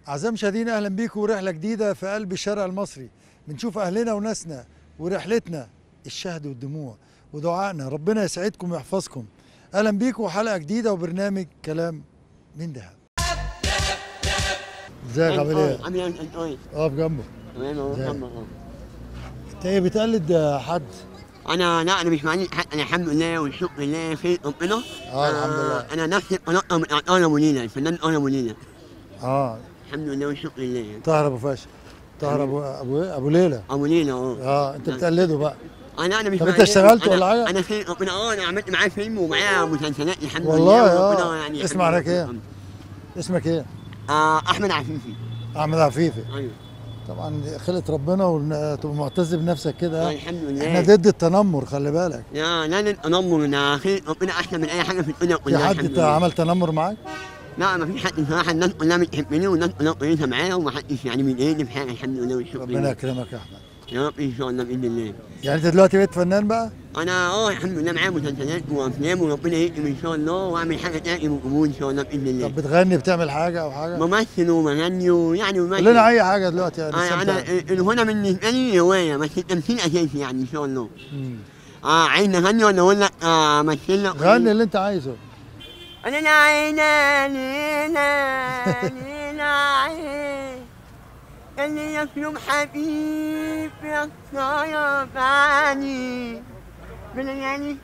أعزائي المشاهدين أهلا بيكم ورحلة جديدة في قلب الشارع المصري بنشوف أهلنا وناسنا ورحلتنا الشهد والدموع ودعائنا ربنا يسعدكم ويحفظكم أهلا بيكم وحلقة جديدة وبرنامج كلام من دهب ازيك عامل ايه؟ عامل ايه انت كويس اقف جنبه تمام اهو ازيك؟ الحمد لله انت ايه بتقلد حد؟ انا لا انا مش معني حق انا الحمد لله والشكر لله في ربنا اه الحمد لله انا نفس القناه بتاعت انا منيره الفنان انا منيره اه الحمد لله والشكر لله طاهر ابو فاشل طاهر ابو ابو ايه؟ ابو ليلى ابو منيره اه اه انت بتقلده بقى انا انا مش طب انت معني- اشتغلت أنا- ولا حاجة؟ انا في ربنا اه انا عملت معاه فيلم ومعاه مسلسلات الحمد لله والله وربنا اه يعني اسمع الحمد لك لله. ايه؟ اسمك ايه؟ آه احمد عفيفي احمد عفيفي ايوه طبعا خلقة ربنا وتبقى معتز بنفسك آه، كده الحمد احنا لله ضد التنمر خلي بالك لا لا التنمر انا خير ربنا احسن من اي حاجه في الدنيا في كلها حد الحمد ت- لله. عمل تنمر معاك؟ لا ما فيش حد صراحه الناس كلها بتحبني والناس كلها كويسه معايا وما حدش يعني بيضايقني في حاجه الحمد لله والشكر ربنا لله يكرمك يا احمد يا رب ان شاء الله باذن الله يعني انت دلوقتي بقيت فنان بقى؟ انا اه الحمد لله معايا مسلسلات وافلام وربنا يكرم ان شاء الله واعمل حاجه تاني بالقبول ان شاء الله باذن الله طب بتغني بتعمل حاجه او حاجه؟ ممثل ومغني ويعني قول ممثل لنا اي حاجه دلوقتي يعني انا انا استمتع. الغنى بالنسبه لي هوايه بس التمثيل اساسي يعني ان شاء الله مم. اه عايز اغني ولا اقول لك آه امثل لك غني اللي انت عايزه انا لا عينا لينا لينا عين كان ليا في يوم حبيب يا صايا بعاني بليالي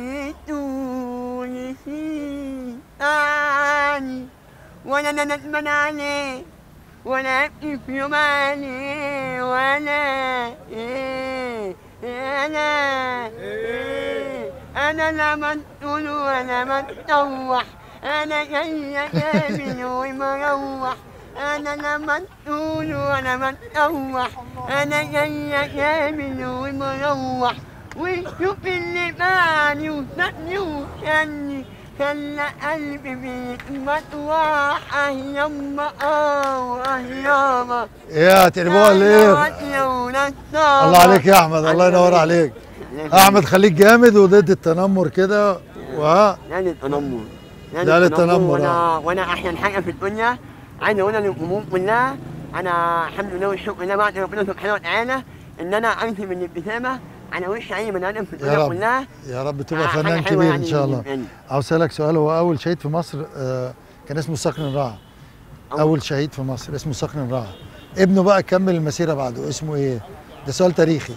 اشتريتوني فيه أعاني ولا انا ندمان عليه ولا ابكي في يوم عليه ولا ايه انا ايه انا لا منقول ولا متطوح انا جاي جامل ومروح انا لا منقول ولا متطوح انا جاي جامل ومروح وشوف اللي باعني وسابني وكاني خلى قلبي بيتمطوح اه يما اه اه ياما ايه هتقلبوها ولا ايه؟ الله عليك يا احمد الله ينور عليك احمد خليك جامد وضد التنمر كده و لا للتنمر لا للتنمر، وانا آه. وانا احسن حاجه في الدنيا عايز اقولها للجمهور كلها انا الحمد لله والشكر لله بعد ربنا سبحانه وتعالى ان انا ارسم الابتسامه على وش اي بني ادم في يا الدنيا رب كلها يا رب آه، تبقى حاجة فنان حلوة كبير يعني ان شاء الله بالنسبة لي. عاوز اسالك سؤال هو اول شهيد في مصر آه، كان اسمه صقر الرعا أول- اول شهيد في مصر اسمه صقر الرعا ابنه بقى كمل المسيره بعده اسمه ايه؟ ده سؤال تاريخي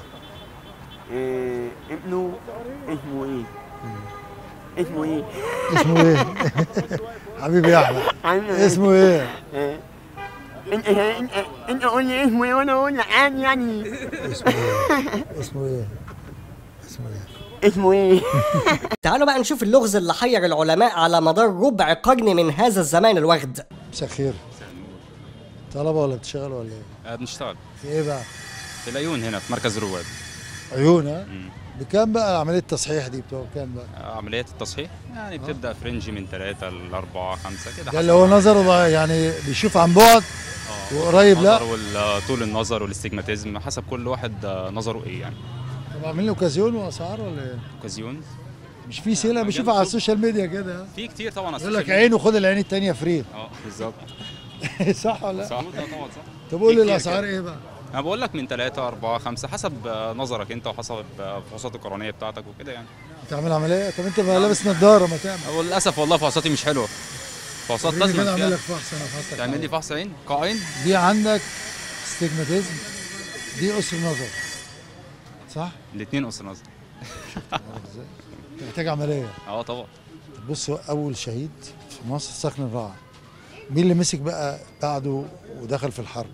إيه ابنه اسمه ايه؟ اسمه ايه؟ اسمه ايه؟ حبيبي يا احمد عامل إيه؟ اسمه ايه؟ إيه؟ انت انت انت قول لي اسمه ايه وانا اقول لك عادي يعني اسمه ايه؟ اسمه ايه؟ اسمه ايه؟ اسمه ايه؟ تعالوا بقى نشوف اللغز اللي حير العلماء على مدار ربع قرن من هذا الزمان الوغد مساء الخير طلبه ولا بتشتغل ولا ايه؟ آه، بنشتغل في ايه بقى؟ في العيون هنا في مركز رواد عيون ها؟ مم. بكام بقى عمليه التصحيح دي بتوع كام بقى؟ آه، عمليات التصحيح يعني بتبدا في رينج من 3 ل 4 5 كده ده حسب اللي هو نظره بقى يعني بيشوف عن بعد آه، وقريب لا. النظر وال- طول النظر والاستجماتيزم حسب كل واحد آه، نظره ايه يعني طب عاملين له اوكازيون واسعار ولا ايه؟ اوكازيون مش في سيله بشوفها على السوشيال ميديا كده ها؟ في كتير طبعا على يقول لك السوشيال عين وخد العين التانيه فري ميديا. اه بالظبط صح ولا لا؟ صح آه، طبعا صح طب قول لي في كتير الاسعار كده. ايه بقى؟ انا بقول لك من 3 4 5 حسب آه، نظرك انت وحسب آه، الفحوصات القرنيه بتاعتك وكده يعني تعمل عمليه؟ طب انت بقى لابس نظاره ما تعمل هو للاسف والله فحوصاتي مش حلوه فحوصات وريني كده لازم اعمل لك فيها- فحص انا فحصتك تعمل لي فحص عين قاعين دي عندك استجماتيزم دي قصر نظر صح؟ الاثنين قصر نظر عارف ازاي؟ انت محتاج عمليه اه طبعا طب بص هو اول شهيد في مصر سكن الرعا مين اللي مسك بقى بعده ودخل في الحرب؟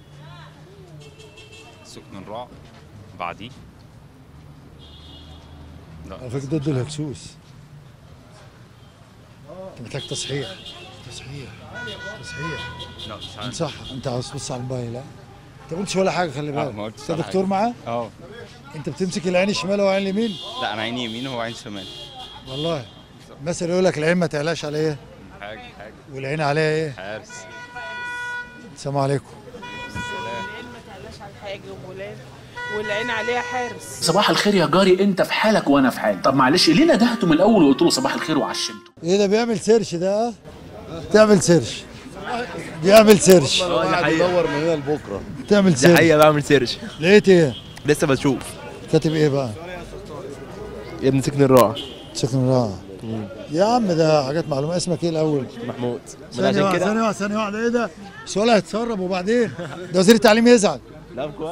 سكن الرع بعديه لا على فكره ضد الهكسوس انت محتاج تصحيح تصحيح تصحيح لا مش انت عارف صح انت عاوز تبص على الموبايل ها انت ما قلتش ولا حاجه خلي آه، بالك ما قلتش انت ولا دكتور حاجة. معاه اه انت بتمسك العين الشمال وعين اليمين لا انا عيني يمين وهو عين شمال والله مثلا يقول لك العين ما تعلاش على ايه حاجه حاجه والعين عليها ايه حارس السلام عليكم على حاجه ومولان والعين عليها حارس صباح الخير يا جاري انت في حالك وانا في حالي طب معلش ليه ندهته من الاول وقلت له صباح الخير وعشمته ايه ده بيعمل سيرش ده ها؟ تعمل سيرش بيعمل سيرش قاعد يدور من هنا لبكره بتعمل دي سيرش حقيقه بعمل سيرش لقيت ايه لسه بشوف كاتب ايه بقى يا ابن سكن الراعي سكن راحة يا عم ده حاجات معلومة اسمك ايه الأول؟ محمود ثانية واحدة ثانية واحدة ثانية واحدة ايه ده؟ السؤال هيتسرب وبعدين ده وزير التعليم يزعل لا كويس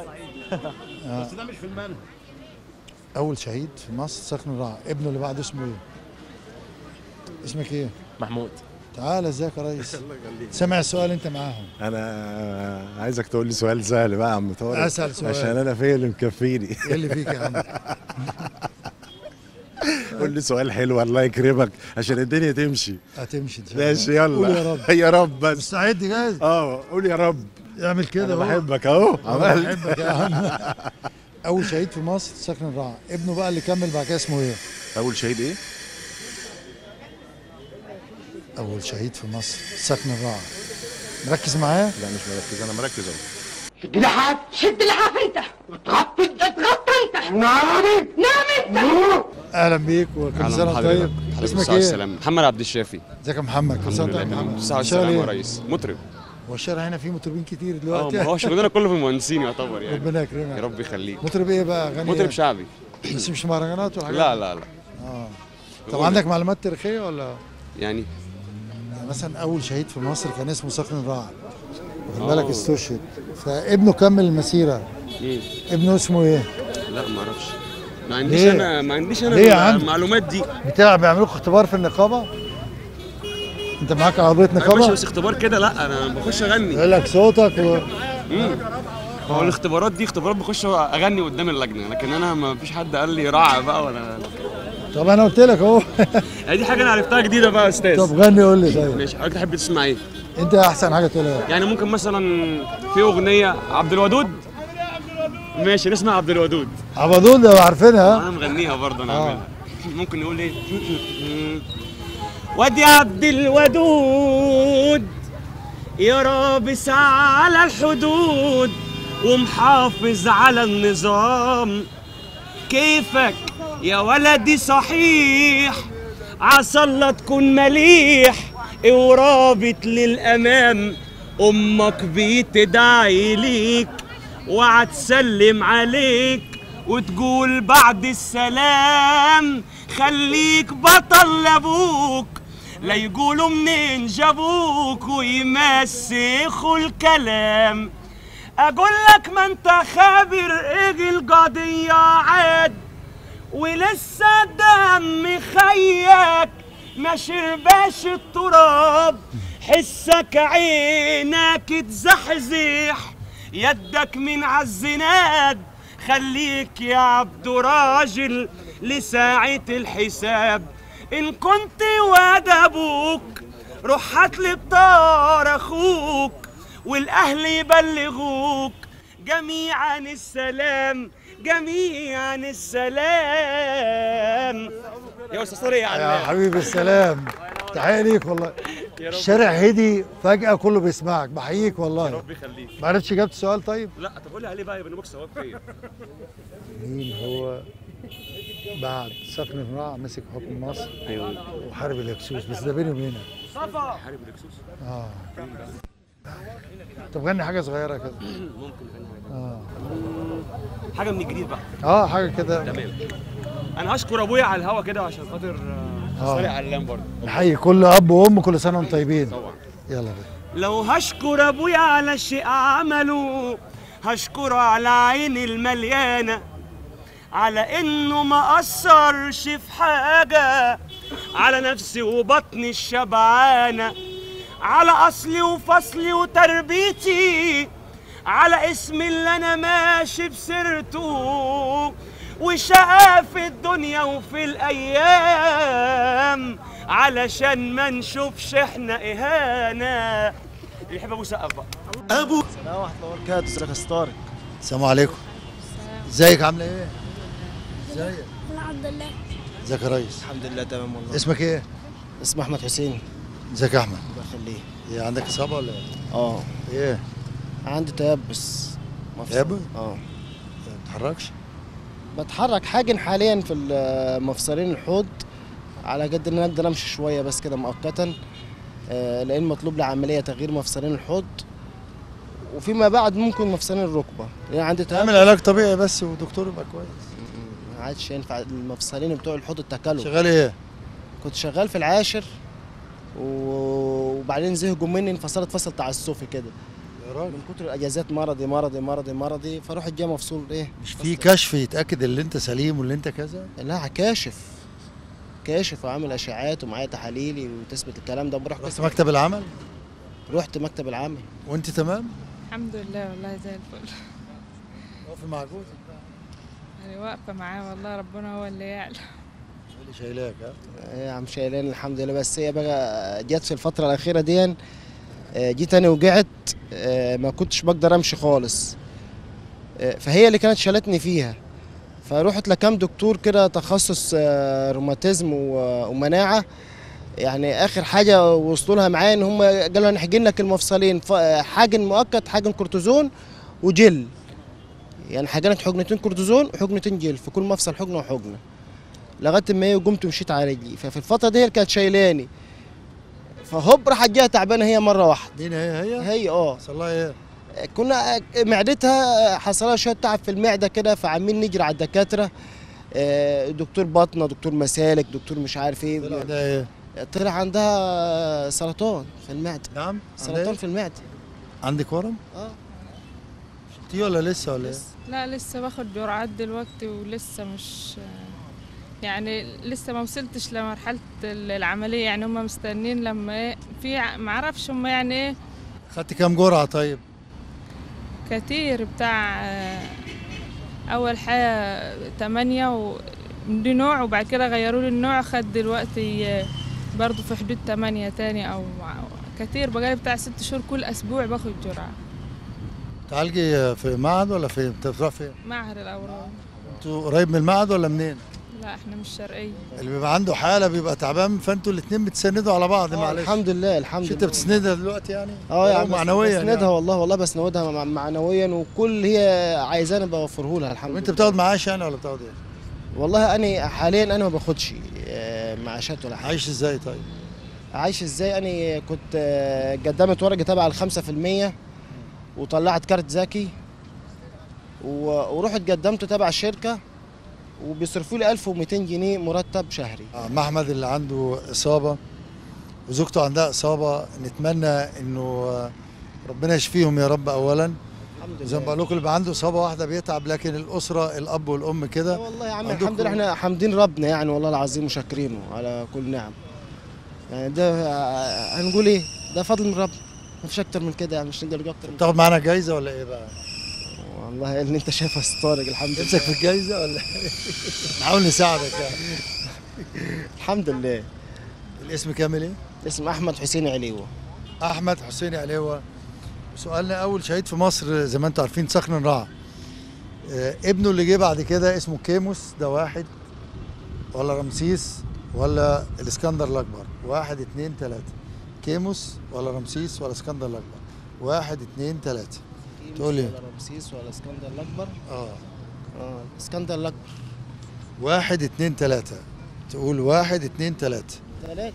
أول شهيد في مصر سكن الراعي ابنه اللي بعده اسمه ايه؟ اسمك ايه؟ محمود تعالى ازيك يا ريس سامع السؤال انت معاهم انا عايزك تقول لي سؤال سهل بقى يا عم طارق أسأل سؤال. عشان انا فيا اللي مكفيني ايه اللي فيك يا عم؟ قول لي سؤال حلو الله يكرمك عشان الدنيا تمشي هتمشي ان شاء الله ماشي يلا قول يا رب يا رب بس مستعد جاهز؟ اه قول يا رب اعمل كده انا اهو. بحبك اهو أنا عملت بحبك يا عم أول شهيد في مصر سكن الراعي ابنه بقى اللي كمل بعد كده اسمه ايه؟ اول شهيد ايه أول شهيد في مصر سكن الراعي مركز معايا؟ لا مش مركز انا مركز اهو شد لحاف شد لحاف انت اتغطي انت اتغطي انت نامي نامي انت اهلا بيك وكل سنه وأنت طيب اسمك ايه؟ السلام محمد عبد الشافي ازيك يا محمد كل سنه وأنت طيب يا محمد الساعة شغال السلام يا ايه؟ ريس مطرب هو الشارع هنا فيه مطربين كتير اه دلوقتي ما هو شغلنا كله في المهندسين يعتبر يعني ربنا يا يكرمك رب يخليك مطرب ايه بقى اغاني مطرب إيه؟ شعبي بس مش مهرجانات ولا حاجه لا لا لا اه طب عندك معلومات تاريخيه ولا يعني يعني مثلا اول شهيد في مصر كان اسمه سكن الراعي واخد آه. بالك استشهد فابنه كمل المسيره مم. ابنه اسمه ايه؟ لا ما اعرفش ما عنديش ليه؟ انا ما عنديش انا ليه يا عم؟ المعلومات دي بتاع بيعملوا لكم اختبار في النقابه؟ انت معاك عربيه انا ماشي نقابه؟ بس اختبار كده لا انا بخش اغني يقول لك صوتك و... مم. هو الاختبارات دي اختبارات بخش اغني قدام اللجنه لكن انا ما فيش حد قال لي راعي بقى ولا طب انا قلت لك اهو هي دي حاجه انا عرفتها جديده بقى يا استاذ طب غني قول لي طيب ماشي حضرتك تحب تسمع ايه انت احسن حاجه تقولها يعني ممكن مثلا في اغنيه عبد الودود ماشي نسمع عبد الودود عبدون ده عارفينها انا مغنيها برضه انا آه. عاملها ممكن نقول ايه وادي عبد الودود يا رابس على الحدود ومحافظ على النظام كيفك يا ولدي صحيح عسى الله تكون مليح ورابط للامام امك بتدعي ليك وهتسلم عليك وتقول بعد السلام خليك بطل لابوك لا يقولوا منين جابوك ويمسخوا الكلام اقول لك ما انت خابر ايه القضية عاد ولسه دم خيك ما شرباش التراب حسك عينك تزحزح يدك من عالزناد خليك يا عبد راجل لساعة الحساب إن كنت واد أبوك روح هاتلي بطار أخوك والأهل يبلغوك جميعا السلام جميعا السلام يا أستاذ طارق يا يا علام حبيبي السلام تحية ليك والله يا رب. الشارع هدي فجأة كله بيسمعك بحييك والله ربي يخليك ما عرفتش جبت سؤال طيب لا طب قول لي عليه بقى يا بني ثواب فيا مين هو بعد سكن الراع مسك حكم مصر ايوه وحارب الهكسوس بس ده بيني وبينك حارب الاكسوس اه طب غني حاجة صغيرة كده ممكن فعلا. اه حاجه من الجديد بقى اه حاجة كده تمام انا هشكر ابويا على الهوا كده عشان خاطر آه، آه. طارق علام برضه نحيي كل أب وأم كل سنة وأنتم طيبين طبعا يلا بقى لو هشكر ابويا على شيء عمله هشكره على عيني المليانه على انه ما اثرش في حاجه على نفسي وبطني الشبعانه على اصلي وفصلي وتربيتي على اسمي اللي انا ماشي بسيرته وشقى في الدنيا وفي الايام علشان ما نشوفش احنا اهانه اللي يحب ابو سقف بقى ابو السلام ورحمة الله وبركاته ازيك يا أستاذ طارق السلام عليكم ازيك عاملة ايه؟ ازيك الحمد لله ازيك يا ريس الحمد لله تمام والله اسمك ايه؟ اسمي أحمد حسين ازيك يا احمد الله يخليه ايه عندك اصابة ولا ايه؟ اه ايه؟ عندي تيبس مفصل. تيبس؟ اه ما بتتحركش؟ بتحرك حاجن حاليا في ال- مفصلين الحوض على قد ان انا اقدر امشي شويه بس كده مؤقتا آه، لان مطلوب لي عمليه تغيير مفصلين الحوض وفيما بعد ممكن مفصلين الركبه لان عندي تهاب اعمل علاج طبيعي بس ودكتور يبقى كويس ما عادش ينفع المفصلين بتوع الحوض اتكلوا شغال ايه؟ كنت شغال في العاشر و- وبعدين زهقوا مني انفصلت فصل تعسفي كده يا راجل من كتر الاجازات مرضي مرضي مرضي مرضي فاروح الجامعه مفصول ايه مش في كشف يتاكد ان انت سليم واللي انت كذا لا كاشف كاشف وعامل اشعاعات ومعايا تحاليلي وتثبت الكلام ده بروح رحت مكتب العمل رحت مكتب العمل وانت تمام؟ الحمد لله والله زي الفل واقفه مع جوزك بقى يعني واقفة معاه والله ربنا هو اللي يعلم هو اللي شايلاك ها؟ ايه يا عم شايلين الحمد لله بس هي بقى جت في الفتره الاخيره دي آه، جيت انا وقعت آه، ما كنتش بقدر امشي خالص آه، فهي اللي كانت شالتني فيها فروحت لكام دكتور كده تخصص آه، روماتيزم و- ومناعه يعني اخر حاجه وصلوا لها معايا ان هم قالوا هنحجن لك المفصلين ف- حاجن مؤقت حاجن كورتيزون وجل يعني حجنت حقنتين كورتيزون وحقنتين جل في كل مفصل حقنه وحقنه لغايه ما هي قمت ومشيت على رجلي ففي الفتره دي هي اللي كانت شايلاني فهوب راحت جايه تعبانه هي مره واحده مين هي هي؟ هي اه حصل لها ايه؟ كنا معدتها حصل لها شويه تعب في المعده كده فعمالين نجري على الدكاتره آه، دكتور باطنه دكتور مسالك دكتور مش عارف ايه طلع ده ايه؟ طلع عندها سرطان في المعده نعم عندها سرطان إيه؟ في المعده عندك ورم؟ اه شلتيه ولا لسه ولا ايه؟ لا لسه باخد جرعات دلوقتي ولسه مش يعني لسه ما وصلتش لمرحلة العملية يعني هم مستنين لما ايه في ع- معرفش هم يعني ايه خدت كام جرعه طيب؟ كتير بتاع آه، أول حاجة تمانية و دي نوع وبعد كده غيروا لي النوع خد دلوقتي آه، برضو في حدود تمانية تاني أو كتير بقالي بتاع ست شهور كل أسبوع باخد جرعة تعالجي في معهد ولا فين؟ انت بتروح فين؟ معهد الأورام انتوا قريب من المعهد ولا منين؟ لا احنا مش شرقية اللي بيبقى عنده حاله بيبقى تعبان فانتوا الاثنين بتسندوا على بعض آه، معلش الحمد لله الحمد مش لله انت بتسندها دلوقتي يعني؟ اه يا ولو عم معنويا بسندها يعني. والله والله بسندها مع- معنويا وكل هي عايزاني بوفره لها الحمد وانت لله بتاخد معاش يعني ولا بتاخد ايه؟ والله انا حاليا انا ما باخدش آه، معاشات ولا حاجه عايش ازاي طيب؟ عايش ازاي انا كنت آه، قدمت ورقه تبع الخمسة في المية وطلعت كارت ذكي و- ورحت قدمته تبع الشركه وبيصرفوا لي 1200 جنيه مرتب شهري عم احمد اللي عنده اصابه وزوجته عندها اصابه نتمنى انه ربنا يشفيهم يا رب اولا الحمد زي ما لله بقول لكم اللي بيبقى عنده اصابه واحده بيتعب لكن الاسره الاب والام كده والله يا عم عندكم- الحمد لله احنا حامدين ربنا يعني والله العظيم وشاكرينه على كل نعم يعني ده آه، هنقول ايه ده فضل من ربنا مفيش اكتر من كده يعني مش نقدر نقول اكتر من تاخد معانا جايزه ولا ايه بقى؟ والله اللي انت شايفها ستارك الحمد لله نفسك في الجايزه ولا إيه؟ نحاول نساعدك يعني الحمد لله الاسم كامل ايه؟ اسم احمد حسين عليوه احمد حسين عليوه سؤالنا اول شهيد في مصر زي ما انتم عارفين سخن الرعا آه، ابنه اللي جه بعد كده اسمه كيموس ده واحد ولا رمسيس ولا الاسكندر الاكبر واحد اتنين تلاته كيموس ولا رمسيس ولا اسكندر الاكبر واحد اتنين تلاته تقول ايه؟ ولا رمسيس ولا اسكندر الاكبر اه اه اسكندر الاكبر واحد اتنين تلاته تقول واحد اتنين تلاته ثلاثة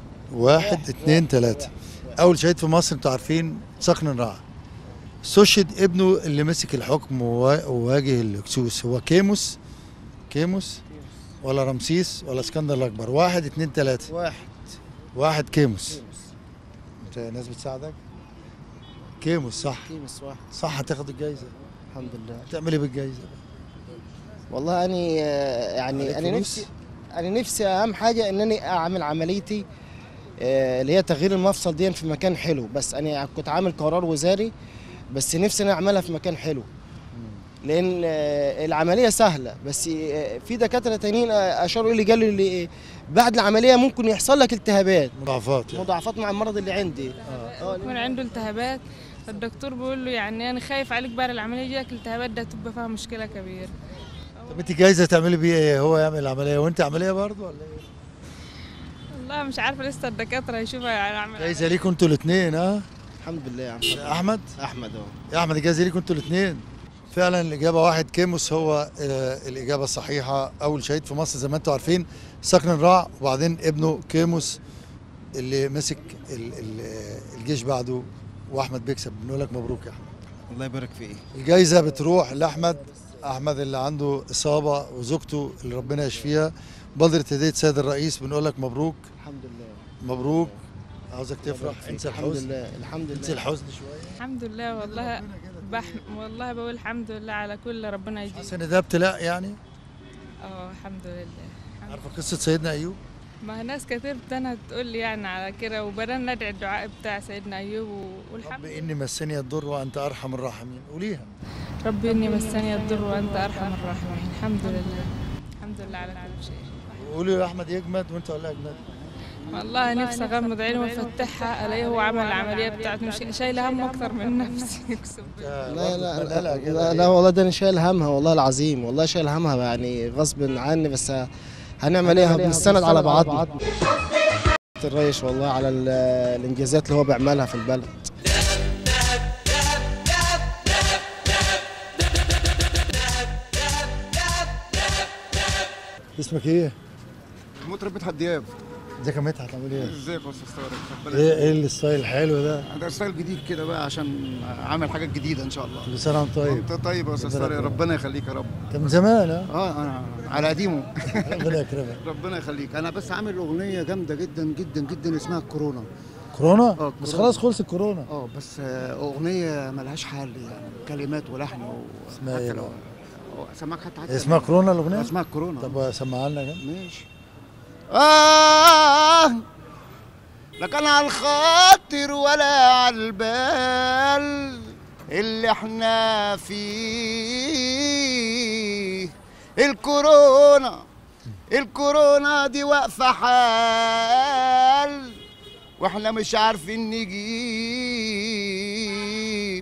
واحد اتنين تلاتة أول شهيد في مصر أنتوا عارفين سخن الرعا استشهد ابنه اللي مسك الحكم ووا- وواجه الهكسوس هو كيموس كيموس ولا رمسيس ولا اسكندر الأكبر واحد اتنين تلاتة واحد واحد كيموس أنت ناس بتساعدك كيموس صح كيمس واحد صح هتاخد الجايزة الحمد لله هتعمل ايه بالجايزة والله انا آه، يعني عليك انا فلوس؟ نفسي انا نفسي اهم حاجه ان انا اعمل عمليتي آه، اللي هي تغيير المفصل دي في مكان حلو بس انا كنت عامل قرار وزاري بس نفسي انا اعملها في مكان حلو لان آه، العمليه سهله بس آه، في دكاتره تانيين آه، اشاروا لي قالوا لي بعد العمليه ممكن يحصل لك التهابات مضاعفات يعني. مضاعفات مع المرض اللي عندي اه يكون عنده التهابات فالدكتور بيقول له يعني انا خايف عليك بعد العمليه يجيلك التهابات ده تبقى فيها مشكله كبيره طب أنت جايزة تعملي بيها إيه هو يعمل العملية وأنت عملية برضه ولا إيه؟ والله مش عارفه لسه الدكاتره يشوفوا هنعمل جايزة ليكوا أنتوا الاتنين ها الحمد لله يا عم أحمد احمد اه يا احمد الجايزه ليكوا انتوا الاثنين فعلا الاجابه واحد كيموس هو آه، الاجابه الصحيحه اول شهيد في مصر زي ما انتم عارفين سكن الرع وبعدين ابنه كيموس اللي مسك ال- ال- الجيش بعده واحمد بيكسب بنقول لك مبروك يا احمد الله يبارك فيه الجايزه بتروح لاحمد احمد اللي عنده اصابه وزوجته اللي ربنا يشفيها بلدرة هديه سيد الرئيس بنقول لك مبروك الحمد لله مبروك عاوزك تفرح يبارك فيك. انسى الحمد الحزن لله الحمد انسى لله الحزن شويه الحمد لله والله بح... والله بقول الحمد لله على كل ربنا يجزيه حاسس ان ده ابتلاء يعني اه الحمد لله عارفه قصه سيدنا ايوب ما ناس كتير بتنا تقول لي يعني على كده وبدأنا ندعي الدعاء بتاع سيدنا أيوب و- والحمد رب اني مسني الضر وانت ارحم الراحمين قوليها ربي إني مسني الضر وأنت أرحم الراحمين الحمد لله الحمد لله على كل شيء قولي يا احمد يجمد وانت ولا اجمد والله نفسي أغمض عيني وأفتحها ألاقيه هو عمل العملية بتاعته مش شايلة هم أكتر من نفسي أقسم بالله لا لا لا, لا, لا والله ده انا شايل همها والله العظيم والله شايل همها يعني غصب عني بس هنعمل ايه بنستند على بعض الريش والله على ال- الانجازات اللي هو بيعملها في البلد اسمك ايه؟ مطرب مدحت دياب ازيك يا مدحت عامل ايه؟ ازيك يا استاذ طارق ربنا ايه يخليك. ايه الستايل الحلو ده؟ ده ستايل جديد كده بقى عشان عامل حاجات جديده ان شاء الله كل سنه وانت طيب انت طيب يا استاذ ربنا طارق يكرمك. ربنا يخليك يا رب انت من زمان ها؟ اه انا على قديمه ربنا يكرمك ربنا يخليك انا بس عامل اغنيه جامده جدا جدا جدا اسمها الكورونا كورونا؟ اه بس كورونا. خلاص خلص الكورونا اه بس آه، اغنيه ملهاش حل يعني كلمات ولحن و... اسمها ايه حتى لو بقى؟ أو سمعك حتى حتى اسمها كورونا الاغنيه؟ اسمها كورونا طب سمعها لنا كده ماشي آه لا كان على الخاطر ولا على البال اللي احنا فيه الكورونا الكورونا دي واقفة حال واحنا مش عارفين نجيب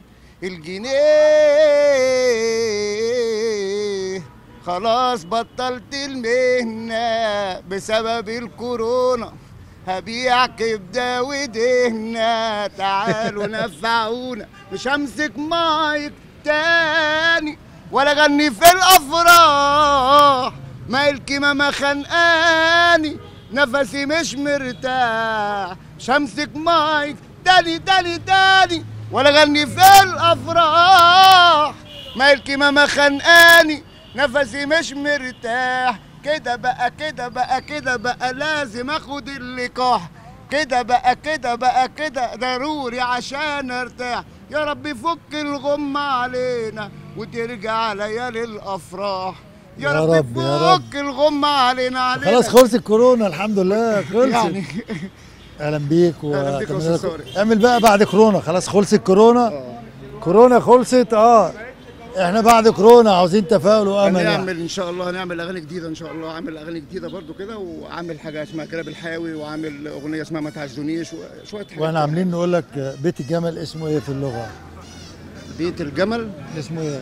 الجنيه خلاص بطلت المهنة بسبب الكورونا هبيع كبدة ودهنة تعالوا نفعونا مش همسك مايك تاني ولا غني في الأفراح ما الكمامة خانقاني نفسي مش مرتاح مش همسك مايك تاني تاني تاني ولا غني في الأفراح ما الكمامة خانقاني نفسي مش مرتاح كده بقى كده بقى كده بقى لازم اخد اللقاح كده بقى كده بقى كده ضروري عشان ارتاح يا رب فك الغم علينا وترجع ليالي الافراح يا, يا رب, رب، يا رب. فك الغم علينا علينا خلاص خلص الكورونا الحمد لله خلصت يعني اهلا بيك و... أهلا بيك يا أستاذ طارق. اعمل بقى بعد كورونا خلاص خلص الكورونا كورونا خلصت اه احنا بعد كورونا عاوزين تفاؤل وامل يعني. هنعمل ان شاء الله هنعمل اغاني جديده ان شاء الله عامل اغاني جديده برضو كده وعامل حاجه اسمها كلاب الحاوي وعامل اغنيه اسمها ما تعزونيش وشويه حاجات واحنا عاملين نقول لك بيت الجمل اسمه ايه في اللغه بيت الجمل اسمه ايه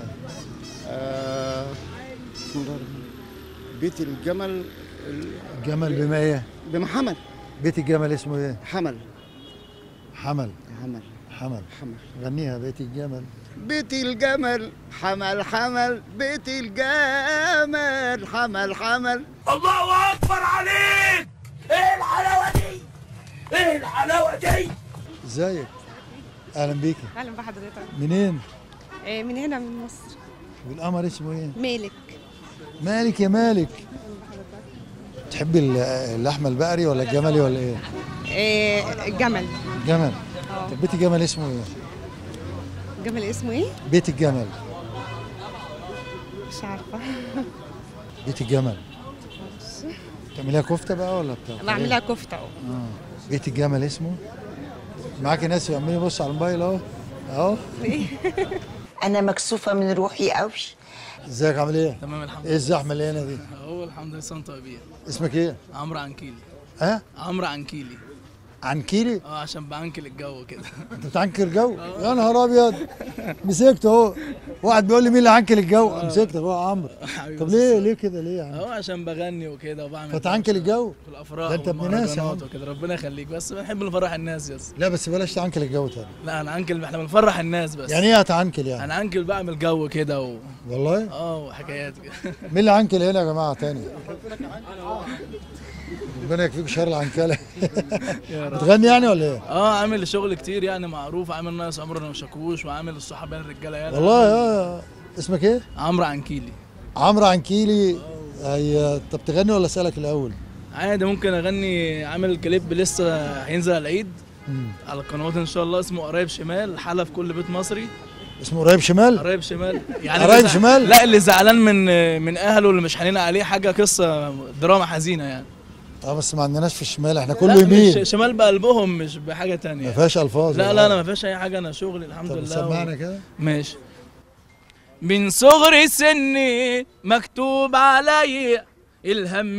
آه بسم الله الرحمن الرحيم. بيت الجمل ال- الجمل بما ايه بمحمل بيت الجمل اسمه ايه حمل حمل حمل حمل حمل غنيها بيت الجمل بيت الجمل حمل حمل بيت الجمل حمل حمل الله اكبر عليك ايه الحلاوه دي ايه الحلاوه دي ازيك اهلا بيكي اهلا بحضرتك منين آه، من هنا من مصر والقمر اسمه ايه مالك مالك يا مالك تحبي ال- اللحمه البقري ولا الجملي ولا ايه آه، الجمل جمل اه طب بيت الجمل اسمه ايه الجمل اسمه ايه بيت الجمل مش عارفه بيت الجمل تعمليها كفته بقى ولا بتاع بعملها كفته اهو اه بيت الجمل اسمه معاكي ناس عمالين يبصوا على الموبايل اهو اهو انا مكسوفه من روحي قوي ازيك عامل ايه تمام الحمد ايه الزحمه اللي هنا دي هو الحمد لله سنة طيبين اسمك ايه عمرو عنكيلي ها عمرو عنكيلي عنكيلي اه عشان بعنكل الجو كده انت بتعنكر جو يا نهار ابيض مسكت اهو واحد بيقول لي مين اللي عنكل الجو مسكت اهو عمرو حبيبي طب ليه ليه كده ليه يا عم اهو عشان بغني وكده وبعمل فتعنكل الجو في الافراح ده انت ابن ناس يا عم والمهرجانات وكده ربنا يخليك بس بنحب نفرح الناس يس لا بس بلاش تعنكل الجو تاني لا انا عنكل احنا بنفرح الناس بس يعني ايه هتعنكل يعني انا عنكل بعمل جو كده و... والله اه وحكايات كده مين اللي عنكل هنا يا جماعه تاني ربنا يكفيك شر العنكله يا رب. بتغني يعني ولا ايه؟ اه عامل شغل كتير يعني معروف عامل ناقص عمرنا وشاكوش وعامل الصحاب بين الرجاله يعني والله اه اسمك ايه؟ عمرو عنكيلي عمرو عنكيلي هي طب تغني ولا اسالك الاول؟ عادي ممكن اغني عامل كليب لسه هينزل على العيد مم. على القنوات ان شاء الله اسمه قرايب شمال حلقه في كل بيت مصري اسمه قريب شمال؟ قرايب شمال قرايب اللي زع- شمال؟ لا اللي زعلان من من اهله اللي مش حنين عليه حاجه قصه دراما حزينه يعني اه بس ما عندناش في الشمال احنا كله لا، يمين مش شمال بقلبهم مش بحاجه تانية ما فيهاش الفاظ لا ولا لا انا حاجة. ما فيهاش اي حاجه انا شغلي الحمد طب لله سمعنا كده ماشي من صغر سني مكتوب علي الهم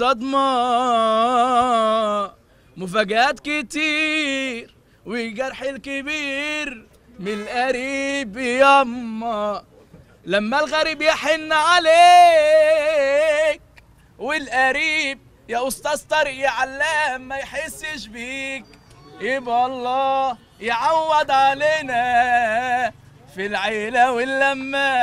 والصدمة مفاجآت كتير والجرح الكبير من القريب ياما لما الغريب يحن عليك والقريب يا استاذ طارق يا علام ما يحسش بيك يبقى الله يعوض علينا في العيلة واللمة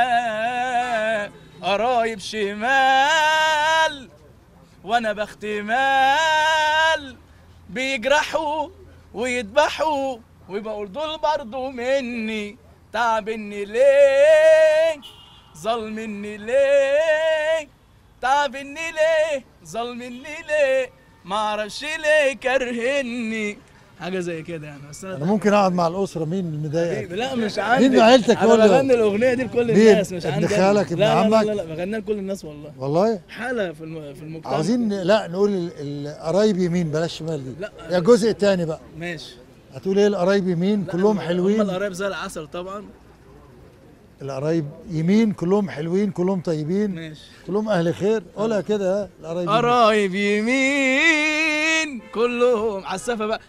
قرايب شمال وانا بختمال بيجرحوا ويذبحوا وبقول دول برضو مني تعبني ليه ظلمني ليه تعبني ليه ظلمني ليه معرفش ليه كرهني حاجه زي كده يعني بس انا ممكن اقعد مع الاسره مين اللي مضايقك؟ لا مش عندي مين من عيلتك انا كله؟ بغني الاغنيه دي لكل مين؟ الناس مش ابن عندي خالك، لا ابن لا عمك؟ لا لا, لا بغنيها لكل الناس والله والله حاله في الم... في المجتمع عاوزين لا نقول ال- القرايب يمين بلاش شمال دي لا. يا الجزء الثاني بقى ماشي هتقول ايه القرايب يمين كلهم هم حلوين القرايب زي العسل طبعا القرايب يمين كلهم حلوين كلهم طيبين ماشي كلهم اهل خير قولها كده ها القرايب يمين. قرايب يمين كلهم عسافه بقى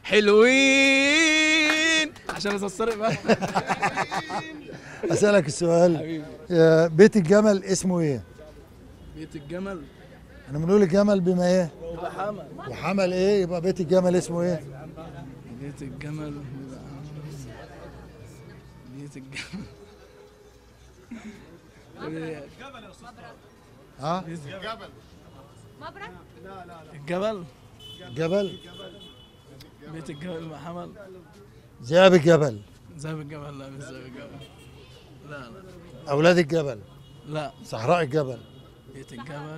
حلوين عشان اصرق بقى اسالك السؤال حبيبي. يا بيت الجمل اسمه ايه؟ بيت الجمل احنا بنقول الجمل بما ايه؟ وبحمل وحمل ايه يبقى بيت الجمل اسمه ايه؟ بيت الجمل بيت الجمل ها؟ الجبل جبل بيت الجبل محمد ذئاب الجبل ذهب الجبل لا مش ذهب الجبل لا لا اولاد الجبل لا صحراء الجبل بيت الجبل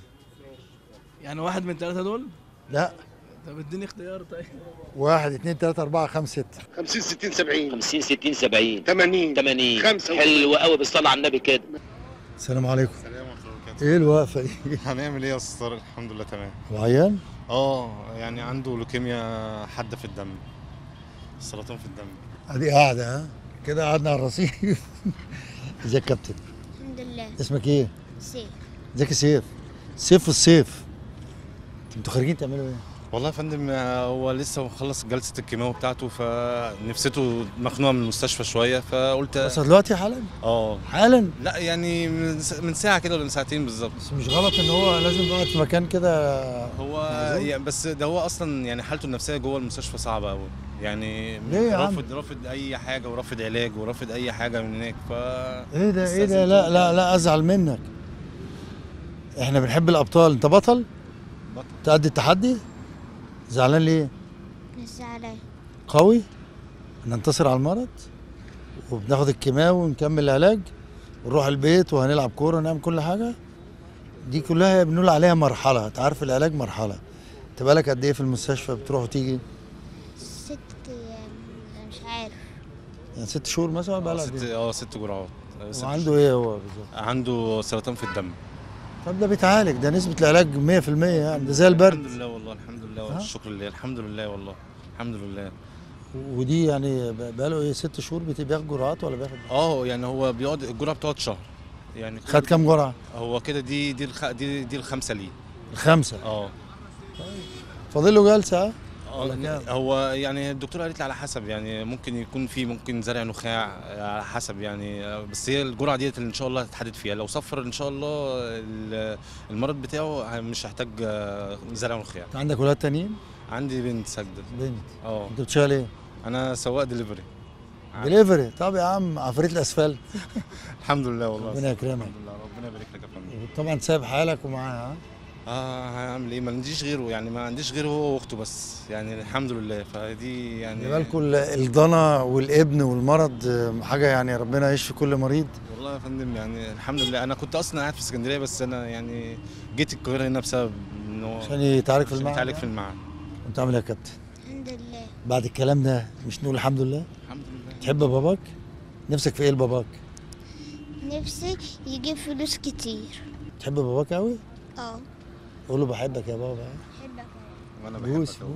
يعني واحد من الثلاثة دول؟ لا طب اديني اختيار طيب واحد اثنين ثلاثة أربعة خمسة ستة 50 60 70 50 60 70 80 80 خمسة حلو قوي بالصلاه على النبي كده السلام عليكم سلام ورحمة الله وبركاته ايه الوقفة دي؟ هنعمل ايه يا استاذ طارق الحمد لله تمام وعيان؟ اه يعني عنده لوكيميا حادة في الدم سرطان في الدم ادي قاعدة ها؟ كده قعدنا على الرصيف ازيك يا كابتن؟ الحمد لله اسمك ايه؟ سيف ازيك يا سيف؟ سيف في الصيف انتوا خارجين تعملوا ايه؟ والله يا فندم آه، هو لسه مخلص جلسة الكيماوي بتاعته فنفسيته مخنوقة من المستشفى شوية فقلت بس دلوقتي حالا؟ اه حالا؟ لا يعني من س- من ساعة كده ولا من ساعتين بالظبط بس مش غلط ان هو لازم يقعد في مكان كده هو يعني بس ده هو اصلا يعني حالته النفسيه جوه المستشفى صعبه قوي يعني ليه يا عم؟ رافض رافض اي حاجه ورافض علاج ورافض اي حاجه من هناك ف ايه ده ايه ده لا لا لا ازعل منك احنا بنحب الابطال انت بطل؟ بطل تأدي التحدي؟ زعلان ليه؟ مش زعلان قوي ننتصر على المرض وبناخد الكيماوي ونكمل العلاج ونروح البيت وهنلعب كوره ونعمل كل حاجه دي كلها بنقول عليها مرحله انت عارف العلاج مرحله انت بالك قد ايه في المستشفى بتروح وتيجي ست ايام أنا مش عارف يعني ست شهور مثلا اه بقى ست اه ست جرعات آه، ست وعنده شهور. ايه هو بالظبط عنده سرطان في الدم طب ده بيتعالج ده نسبه العلاج 100% يعني ده زي البرد الحمد لله والله الحمد لله ها؟ والشكر لله الحمد لله والله الحمد لله ودي يعني بقى له ايه ست شهور بت- بياخد جرعات ولا بياخد اه يعني هو بيقعد الجرعه بتقعد شهر يعني خد كام جرعه؟ هو كده دي دي الخ... دي دي الخمسه ليه الخمسه اه فاضل له جلسه ها؟ آه، هو يعني الدكتوره قالت لي على حسب يعني ممكن يكون في ممكن زرع نخاع على حسب يعني آه، بس هي الجرعه ديت اللي ان شاء الله هتتحدد فيها لو صفر ان شاء الله ال- المرض بتاعه مش هيحتاج آه، زرع نخاع انت عندك ولاد تانيين؟ عندي بنت ساجده بنت اه انت بتشتغل ايه؟ انا سواق دليفري دليفري طب يا عم عفريت الاسفلت الحمد لله والله ربنا يكرمك الحمد لله ربنا يبارك لك يا فندم طبعا سايب حالك ومعاها ها؟ اه هعمل ايه ما عنديش غيره يعني ما عنديش غيره هو واخته بس يعني الحمد لله فدي يعني خلي بالكم ال- الضنا والابن والمرض آه، حاجه يعني ربنا يشفي كل مريض والله يا فندم يعني الحمد لله انا كنت اصلا قاعد في اسكندريه بس انا يعني جيت القاهره هنا بسبب انه عشان يتعالج في عشان المعهد يتعالج ده؟ في المعهد انت عامل ايه يا كابتن الحمد لله بعد الكلام ده مش نقول الحمد لله الحمد لله تحب باباك نفسك في ايه لباباك نفسي يجيب فلوس كتير تحب باباك قوي اه قول له بحبك يا بابا بحبك وانا بوس بحبك أوي.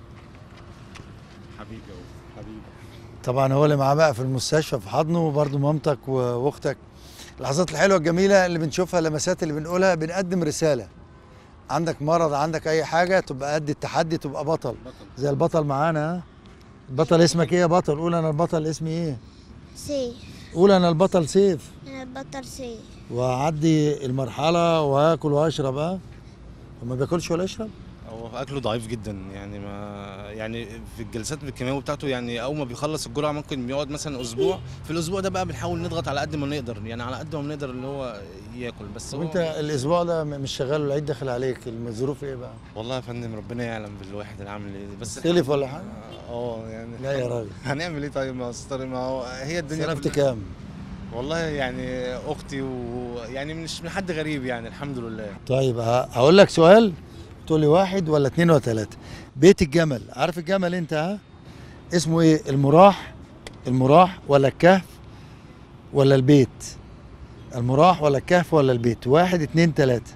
حبيبي أوي حبيبي طبعا هو اللي معاه بقى في المستشفى في حضنه وبرده مامتك و- واختك اللحظات الحلوه الجميله اللي بنشوفها اللمسات اللي بنقولها بنقدم رساله عندك مرض عندك اي حاجه تبقى قد التحدي تبقى بطل زي البطل معانا ها البطل اسمك ايه يا بطل قول انا البطل اسمي ايه سيف قول انا البطل سيف انا البطل سيف واعدي المرحله واكل واشرب ها وما بياكلش ولا يشرب هو اكله ضعيف جدا يعني ما يعني في الجلسات بالكيماوي بتاعته يعني اول ما بيخلص الجرعه ممكن بيقعد مثلا اسبوع في الاسبوع ده بقى بنحاول نضغط على قد ما نقدر يعني على قد ما بنقدر اللي هو ياكل بس هو وانت الاسبوع ده م- مش شغال والعيد داخل عليك الظروف ايه بقى والله يا فندم ربنا يعلم بالواحد اللي عامل ايه بس تلف ولا حاجه اه يعني لا يا راجل. هنعمل ايه طيب يا استاذ ما هو هي الدنيا صرفت كلها- كام والله يعني اختي ويعني مش من حد غريب يعني الحمد لله طيب ه- هقول لك سؤال تقول لي واحد ولا اتنين ولا تلاته بيت الجمل عارف الجمل انت ها اسمه ايه المراح المراح ولا الكهف ولا البيت المراح ولا الكهف ولا البيت واحد اتنين تلاته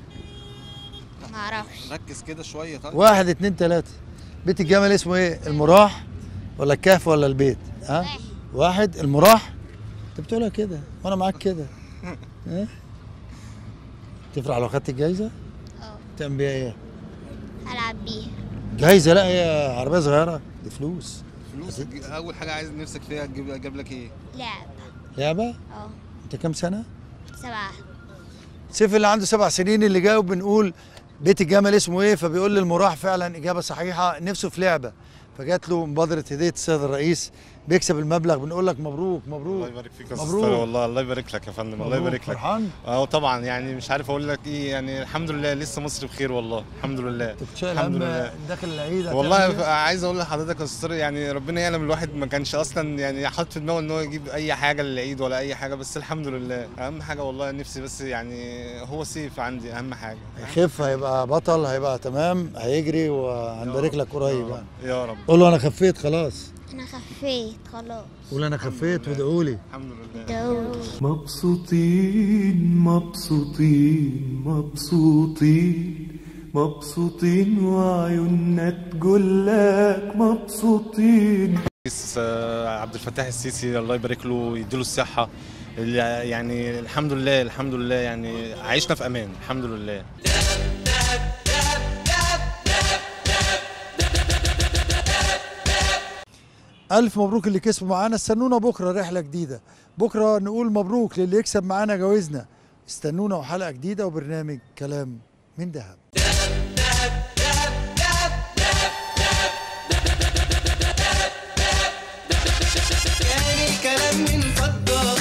ما اعرفش ركز كده شويه طيب واحد اتنين تلاته بيت الجمل اسمه ايه المراح ولا الكهف ولا البيت ها واحد المراح انت بتقولها كده وانا معاك كده ها تفرح لو خدت الجايزه اه تعمل بيها ايه هلعب بيها جايزه لا هي عربيه صغيره دي فلوس فلوس اول حاجه عايز نفسك فيها تجيب اجيب لك ايه لعب لعبه اه انت كام سنه سبعة سيف اللي عنده سبع سنين اللي جاوب بنقول بيت الجمل اسمه ايه فبيقول لي المراح فعلا اجابه صحيحه نفسه في لعبه فجات له مبادره هديه السيد الرئيس بيكسب المبلغ بنقول لك مبروك مبروك الله يبارك فيك يا أستاذ مبروك طارق، والله الله يبارك لك يا فندم الله مبروك. يبارك لك فرحان؟ اه طبعا يعني مش عارف اقول لك ايه يعني الحمد لله لسه مصر بخير والله الحمد لله شايل الحمد هم لله داخل العيد والله هتعمل ف- إيه؟ عايز اقول لحضرتك يا استاذ طارق، يعني ربنا يعلم الواحد ما كانش اصلا يعني حاطط في دماغه ان هو يجيب اي حاجه للعيد ولا اي حاجه بس الحمد لله اهم حاجه والله نفسي بس يعني هو سيف عندي اهم حاجه هيخف هيبقى بطل هيبقى تمام هيجري وهنبارك لك قريب يعني يا رب قول له انا خفيت خلاص انا خفيت خلاص قول انا خفيت وادعوا لي الحمد لله داود مبسوطين مبسوطين مبسوطين مبسوطين وعيوننا تقولك مبسوطين الرئيس آه، عبد الفتاح السيسي الله يبارك له يديله الصحه اللي يعني الحمد لله الحمد لله يعني عايشنا في امان الحمد لله ألف مبروك اللي كسبوا معانا استنونا بكرة رحلة جديدة بكرة نقول مبروك للي يكسب معانا جوائزنا استنونا وحلقة جديدة وبرنامج كلام من دهب كان الكلام من فضة